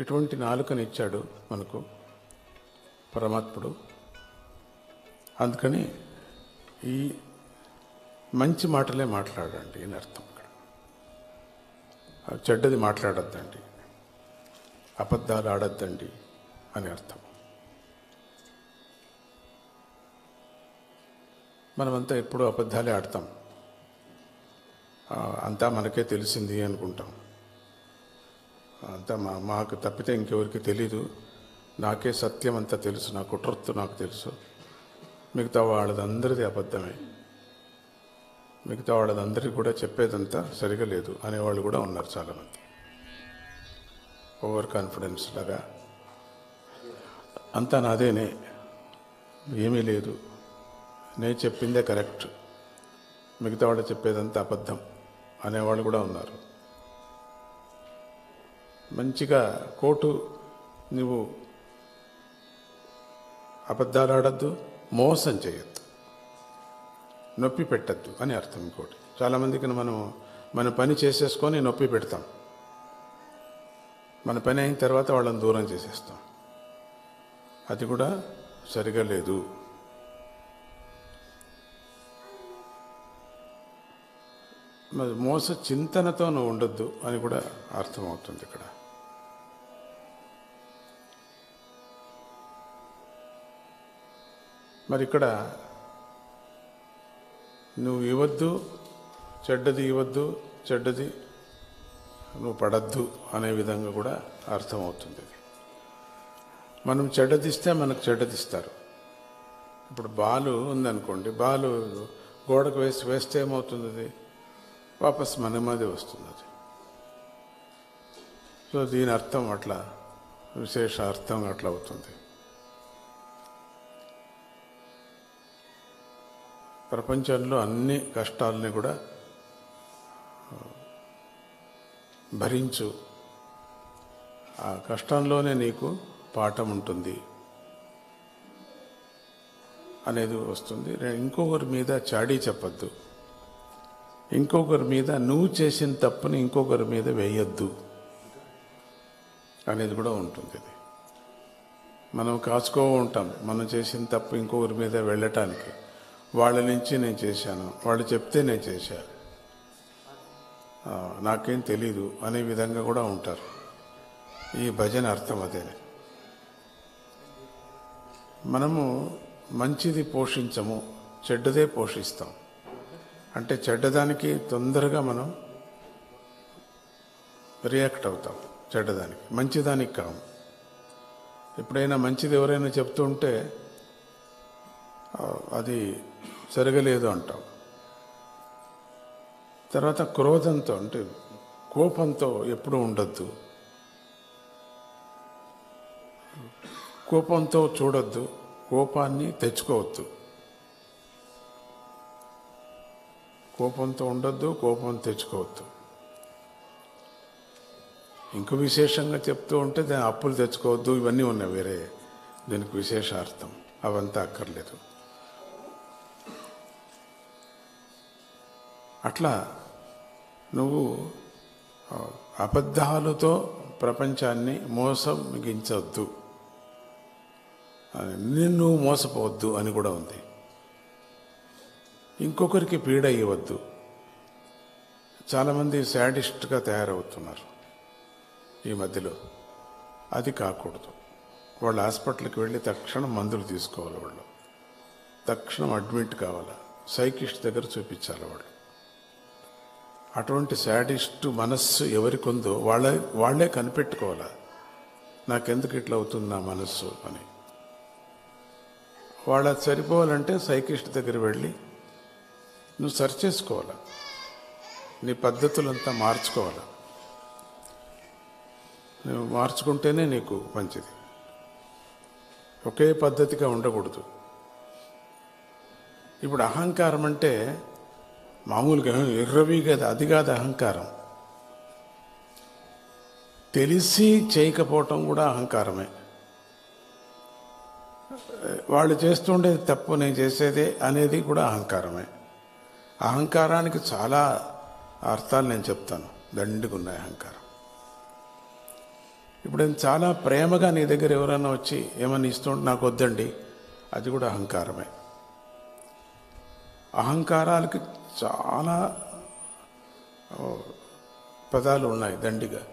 ఇటువంటి నాలుకని ఇచ్చాడు మనకు పరమాత్ముడు అందుకని ఈ మంచి మాటలే మాట్లాడండి అని అర్థం ఇక్కడ ఆ చెడ్డది మాట్లాడద్దండి అబద్ధాలు ఆడద్దండి అని అర్థం మనమంతా ఎప్పుడూ అబద్ధాలే ఆడతాం ఆ, అంతా మనకే తెలిసింది అనుకుంటాం అంతా మా మాకు తప్పితే ఇంకెవరికి తెలీదు నాకే సత్యం అంతా తెలుసు నా కుట్రత్తు నాకు తెలుసు మిగతా వాళ్ళదందరిది అబద్ధమే మిగతా వాళ్ళదందరికీ కూడా చెప్పేదంతా సరిగా లేదు అనేవాళ్ళు కూడా ఉన్నారు చాలామంది ఓవర్ కాన్ఫిడెన్స్ లాగా అంతా నాదేనే ఏమీ లేదు నేను చెప్పిందే కరెక్ట్ మిగతా వాళ్ళు చెప్పేదంతా అబద్ధం అనేవాళ్ళు కూడా ఉన్నారు మంచిగా కోటు నువ్వు అబద్ధాలు ఆడద్దు మోసం చేయొద్దు నొప్పి పెట్టద్దు అని అర్థం ఇంకోటి చాలామందికి మనం మన పని చేసేసుకొని నొప్పి పెడతాం మన పని అయిన తర్వాత వాళ్ళని దూరం చేసేస్తాం అది కూడా సరిగా లేదు మరి మోస చింతనతో నువ్వు ఉండొద్దు అని కూడా అర్థమవుతుంది ఇక్కడ మరి ఇక్కడ నువ్వు ఇవ్వద్దు చెడ్డది ఇవ్వద్దు చెడ్డది నువ్వు పడద్దు అనే విధంగా కూడా అర్థమవుతుంది మనం చెడ్డదిస్తే మనకు చెడ్డదిస్తారు ఇప్పుడు బాలు ఉందనుకోండి బాలు గోడకు వేసి వేస్తే ఏమవుతుంది అది వాపస్ మన మీదే వస్తుంది అది సో దీని అర్థం అట్లా విశేష అర్థం అట్లా అవుతుంది ప్రపంచంలో అన్ని కష్టాలని కూడా భరించు ఆ కష్టంలోనే నీకు పాఠం ఉంటుంది అనేది వస్తుంది రె- ఇంకొకరి మీద చాడీ చెప్పద్దు ఇంకొకరి మీద నువ్వు చేసిన తప్పుని ఇంకొకరి మీద వేయొద్దు అనేది కూడా ఉంటుంది ఇది మనం కాచుకో ఉంటాం మనం చేసిన తప్పు ఇంకొకరి మీద వెళ్ళటానికి వాళ్ళ నుంచి నేను చేశాను వాళ్ళు చెప్తే నేను చేశాను ఆ, నాకేం తెలీదు అనే విధంగా కూడా ఉంటారు ఈ భజన అర్థం అదే మనము మంచిది పోషించము చెడ్డదే పోషిస్తాం అంటే చెడ్డదానికి తొందరగా మనం రియాక్ట్ అవుతాం చెడ్డదానికి మంచిదానికి కాము ఎప్పుడైనా మంచిది ఎవరైనా చెప్తూ ఉంటే ఆ, అది జరగలేదు అంటాం తర్వాత క్రోధంతో అంటే కోపంతో ఎప్పుడూ ఉండొద్దు కోపంతో చూడొద్దు కోపాన్ని తెచ్చుకోవద్దు కోపంతో ఉండొద్దు కోపం తెచ్చుకోవద్దు ఇంకో విశేషంగా చెప్తూ ఉంటే దాని అప్పులు తెచ్చుకోవద్దు ఇవన్నీ ఉన్నాయి వేరే దీనికి విశేషార్థం అవంతా అక్కర్లేదు అట్లా నువ్వు ఆ, అబద్ధాలతో ప్రపంచాన్ని మోసం మిగించవద్దు అని నిన్ను మోసపోవద్దు అని కూడా ఉంది ఇంకొకరికి పీడ ఇవ్వద్దు చాలామంది శాడిస్ట్గా తయారవుతున్నారు ఈ మధ్యలో అది కాకూడదు వాళ్ళు హాస్పిటల్కి వెళ్ళి తక్షణం మందులు తీసుకోవాలి వాళ్ళు తక్షణం అడ్మిట్ కావాలి సైకిస్ట్ దగ్గర చూపించాలి వాళ్ళు అటువంటి శాడిస్ట్ మనస్సు ఎవరికి ఉందో వాళ్ళ వాళ్ళే కనిపెట్టుకోవాలి నాకెందుకు ఇట్లా అవుతుంది నా మనస్సు అని వాళ్ళ సరిపోవాలంటే సైకిస్ట్ దగ్గర వెళ్ళి నువ్వు సరి చేసుకోవాలి నీ పద్ధతులంతా మార్చుకోవాలి నువ్వు మార్చుకుంటేనే నీకు మంచిది ఒకే పద్ధతిగా ఉండకూడదు ఇప్పుడు అహంకారం అంటే మామూలుగా ఎర్రవి కదా అది కాదు అహంకారం తెలిసి చేయకపోవటం కూడా అహంకారమే వాళ్ళు చేస్తుండేది తప్పు నేను చేసేదే అనేది కూడా అహంకారమే అహంకారానికి చాలా అర్థాలు నేను చెప్తాను దండిగా ఉన్నాయి అహంకారం ఇప్పుడు నేను చాలా ప్రేమగా నీ దగ్గర ఎవరైనా వచ్చి ఏమన్నా ఇస్తుంటే నాకు వద్దండి అది కూడా అహంకారమే అహంకారాలకి చాలా ఓ, పదాలు ఉన్నాయి దండిగా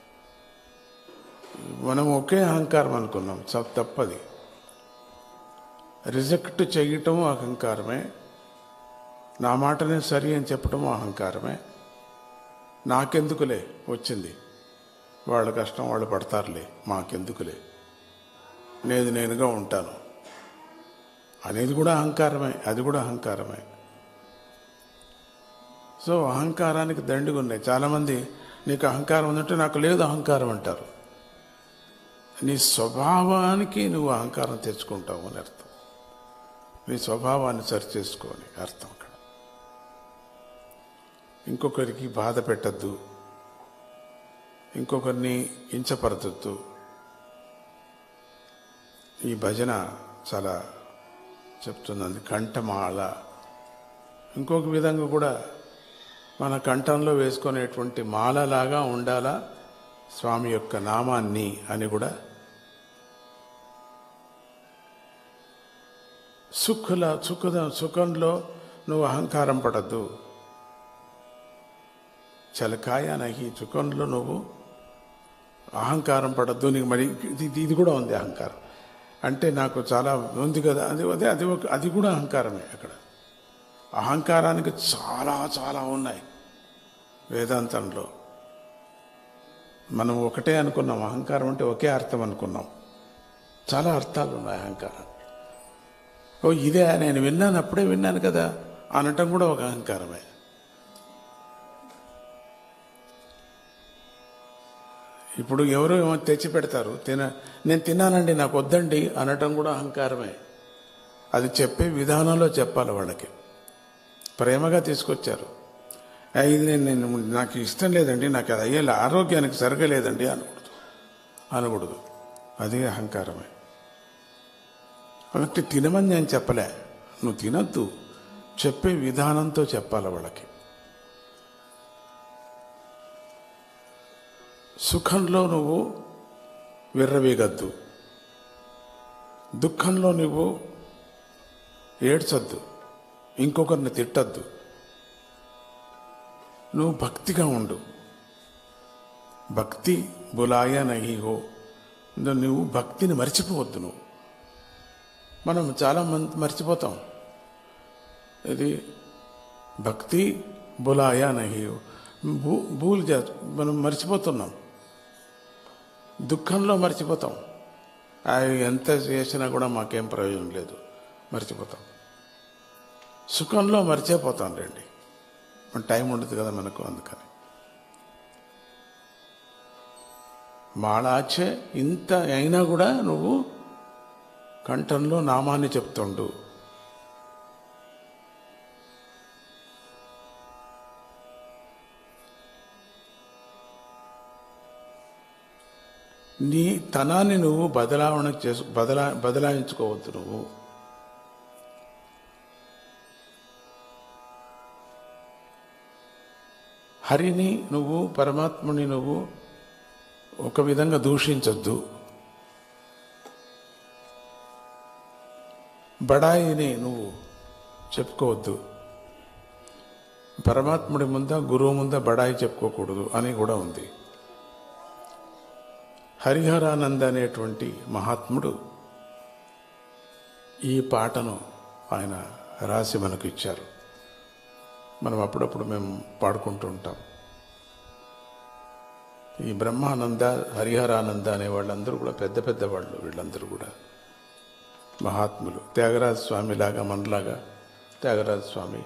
మనం ఒకే అహంకారం అనుకున్నాం చ- తప్పది రిజెక్ట్ చేయటం అహంకారమే నా మాటనే సరి అని చెప్పటం అహంకారమే నాకెందుకులే వచ్చింది వాళ్ళ కష్టం వాళ్ళు పడతారులే మాకెందుకులే నేను నేనుగా ఉంటాను అనేది కూడా అహంకారమే అది కూడా అహంకారమే సో అహంకారానికి దండిగా ఉన్నాయి చాలామంది నీకు అహంకారం ఉందంటే నాకు లేదు అహంకారం అంటారు నీ స్వభావానికి నువ్వు అహంకారం తెచ్చుకుంటావు అని అర్థం నీ స్వభావాన్ని సరి చేసుకోని అర్థం అక్కడ ఇంకొకరికి బాధ పెట్టద్దు ఇంకొకరిని కించపరచద్దు ఈ భజన చాలా చెప్తున్నది కంఠమాల ఇంకొక విధంగా కూడా మన కంఠంలో వేసుకునేటువంటి మాలలాగా ఉండాలా స్వామి యొక్క నామాన్ని అని కూడా సుఖుల సుఖద సుఖంలో నువ్వు అహంకారం పడద్దు చలకాయ నహి సుఖంలో నువ్వు అహంకారం పడద్దు నీకు మరి ఇది ఇది కూడా ఉంది అహంకారం అంటే నాకు చాలా ఉంది కదా అది అదే అది ఒక అది కూడా అహంకారమే అక్కడ అహంకారానికి చాలా చాలా ఉన్నాయి వేదాంతంలో మనం ఒకటే అనుకున్నాం అహంకారం అంటే ఒకే అర్థం అనుకున్నాం చాలా అర్థాలు ఉన్నాయి అహంకారం ఓ ఇదే నేను విన్నాను అప్పుడే విన్నాను కదా అనటం కూడా ఒక అహంకారమే ఇప్పుడు ఎవరో ఏమో తెచ్చి పెడతారు తిన నేను తిన్నానండి నాకు వద్దండి అనటం కూడా అహంకారమే అది చెప్పే విధానంలో చెప్పాలి వాళ్ళకి ప్రేమగా తీసుకొచ్చారు "ఆ, ఇది నేను నేను నాకు ఇష్టం లేదండి నాకు అది అయ్యే ఆరోగ్యానికి సరిగా లేదండి అనకూడదు అనకూడదు అది అహంకారమే వాళ్ళకి తినమని నేను చెప్పలే నువ్వు తినద్దు చెప్పే విధానంతో చెప్పాలి వాళ్ళకి సుఖంలో నువ్వు విర్రవీగద్దు దుఃఖంలో నువ్వు ఏడ్చొద్దు ఇంకొకరిని తిట్టద్దు నువ్వు భక్తిగా ఉండు భక్తి బులాయ నహి హో నువ్వు భక్తిని మర్చిపోవద్దు నువ్వు మనం చాలా మంది మర్చిపోతాం ఇది భక్తి బులాయ నహి హో భూ భూలు చే మనం మర్చిపోతున్నాం దుఃఖంలో మర్చిపోతాం అవి ఎంత చేసినా కూడా మాకేం ప్రయోజనం లేదు మర్చిపోతాం సుఖంలో మర్చిపోతాం రండి మన టైం ఉండదు కదా మనకు అందుకని మాళాచే ఇంత అయినా కూడా నువ్వు కంఠంలో నామాన్ని చెప్తుండు నీ తనాన్ని నువ్వు బదలావణ చేసు బదలా బదలాయించుకోవద్దు నువ్వు హరిని నువ్వు పరమాత్మని నువ్వు ఒక విధంగా దూషించొద్దు బడాయిని నువ్వు చెప్పుకోవద్దు పరమాత్ముడి ముంద గురువు ముంద బడాయి చెప్పుకోకూడదు అని కూడా ఉంది హరిహరానంద అనేటువంటి మహాత్ముడు ఈ పాటను ఆయన రాసి మనకు ఇచ్చారు మనం అప్పుడప్పుడు మేము పాడుకుంటూ ఉంటాం ఈ బ్రహ్మానంద హరిహరానంద అనే వాళ్ళందరూ కూడా పెద్ద పెద్ద వాళ్ళు వీళ్ళందరూ కూడా మహాత్ములు త్యాగరాజ స్వామి లాగా మనలాగా త్యాగరాజ స్వామి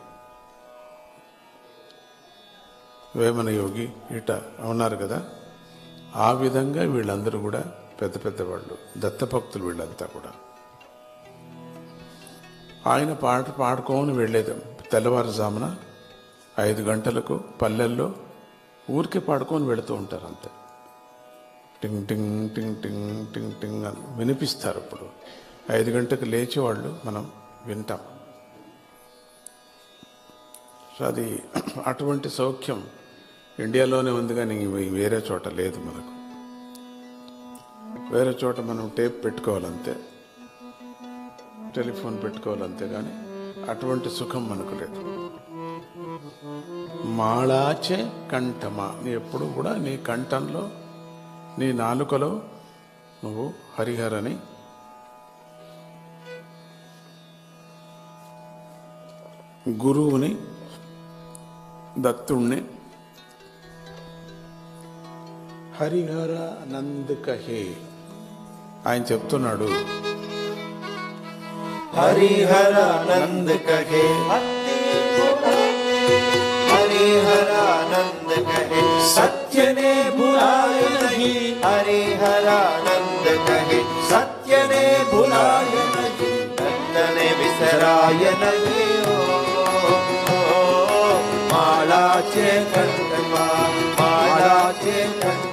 వేమన యోగి ఇట ఉన్నారు కదా ఆ విధంగా వీళ్ళందరూ కూడా పెద్ద పెద్ద వాళ్ళు దత్తభక్తులు వీళ్ళంతా కూడా ఆయన పాట పాడుకోని వెళ్ళేది తెల్లవారుజామున ఐదు గంటలకు పల్లెల్లో ఊరికే పాడుకొని వెళుతూ ఉంటారు అంతే టింగ్ టింగ్ టింగ్ టింగ్ టింగ్ టింగ్ అని వినిపిస్తారు ఇప్పుడు ఐదు గంటలకు లేచి వాళ్ళు మనం వింటాం సో అది అటువంటి సౌఖ్యం ఇండియాలోనే ఉంది కానీ వేరే చోట లేదు మనకు వేరే చోట మనం టేప్ పెట్టుకోవాలంతే టెలిఫోన్ పెట్టుకోవాలంతే కానీ అటువంటి సుఖం మనకు లేదు మాళాచే కంఠమా నీ ఎప్పుడు కూడా నీ కంఠంలో నీ నాలుకలో నువ్వు హరిహరని గురువుని దత్తుణ్ణి హరిహర నంద్ కహే ఆయన చెప్తున్నాడు हरिहर आनंद कहे हरिहर आनंद कहे सत्य ने भुलाय नहीं हरिहर आनंद कहे सत्य ने भुलाय नहीं दत्त ने विसराय नहीं ओ, ओ, माळाचे कंठमा माळाचे कंठ